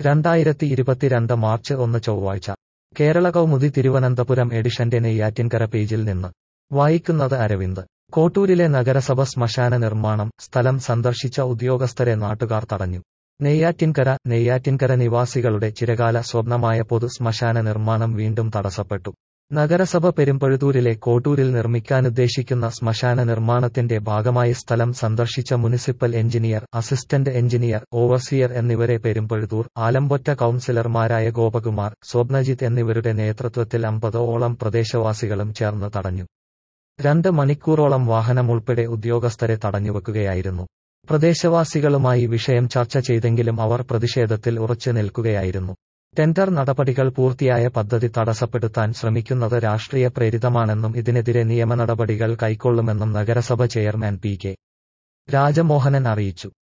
രണ്ടായിരത്തി ഇരുപത്തിരണ്ട് മാർച്ച് ഒന്ന് ചൊവ്വാഴ്ച കേരള കൗമുദി തിരുവനന്തപുരം എഡിഷന്റെ നെയ്യാറ്റിൻകര പേജിൽ നിന്ന് വായിക്കുന്നത് അരവിന്ദ് കോട്ടൂരിലെ നഗരസഭ ശ്മശാന നിർമ്മാണം സ്ഥലം സന്ദർശിച്ച ഉദ്യോഗസ്ഥരെ നാട്ടുകാർ തടഞ്ഞു നെയ്യാറ്റിൻകര നെയ്യാറ്റിൻകര നിവാസികളുടെ ചിരകാല സ്വപ്നമായ പൊതു ശ്മശാന നിർമ്മാണം വീണ്ടും തടസ്സപ്പെട്ടു നഗരസഭ പെരുമ്പഴുതൂരിലെ കോട്ടൂരിൽ നിർമ്മിക്കാനുദ്ദേശിക്കുന്ന ശ്മശാന നിർമ്മാണത്തിന്റെ ഭാഗമായി സ്ഥലം സന്ദർശിച്ച municipal engineer assistant engineer overseer എന്നിവരെ പെരുമ്പഴുതൂർ ആലമ്പൊറ്റ കൌൺസിലർമാരായ ഗോപകുമാർ സ്വപ്നജിത്ത് എന്നിവരുടെ നേതൃത്വത്തിൽ അമ്പതോളം പ്രദേശവാസികളും ചേർന്ന് തടഞ്ഞു രണ്ട് മണിക്കൂറോളം വാഹനം ഉൾപ്പെടെ ഉദ്യോഗസ്ഥരെ തടഞ്ഞുവെക്കുകയായിരുന്നു പ്രദേശവാസികളുമായി വിഷയം ചർച്ച ചെയ്തെങ്കിലും അവർ പ്രതിഷേധത്തിൽ ഉറച്ചു നിൽക്കുകയായിരുന്നു ടെൻഡർ നടപടികൾ പൂർത്തിയായ പദ്ധതി തടസ്സപ്പെടുത്താൻ ശ്രമിക്കുന്നത് രാഷ്ട്രീയ പ്രേരിതമാണെന്നും ഇതിനെതിരെ നിയമ നടപടികൾ കൈക്കൊള്ളുമെന്നും നഗരസഭ ചെയർമാൻ പി കെ രാജമോഹനൻ അറിയിച്ചു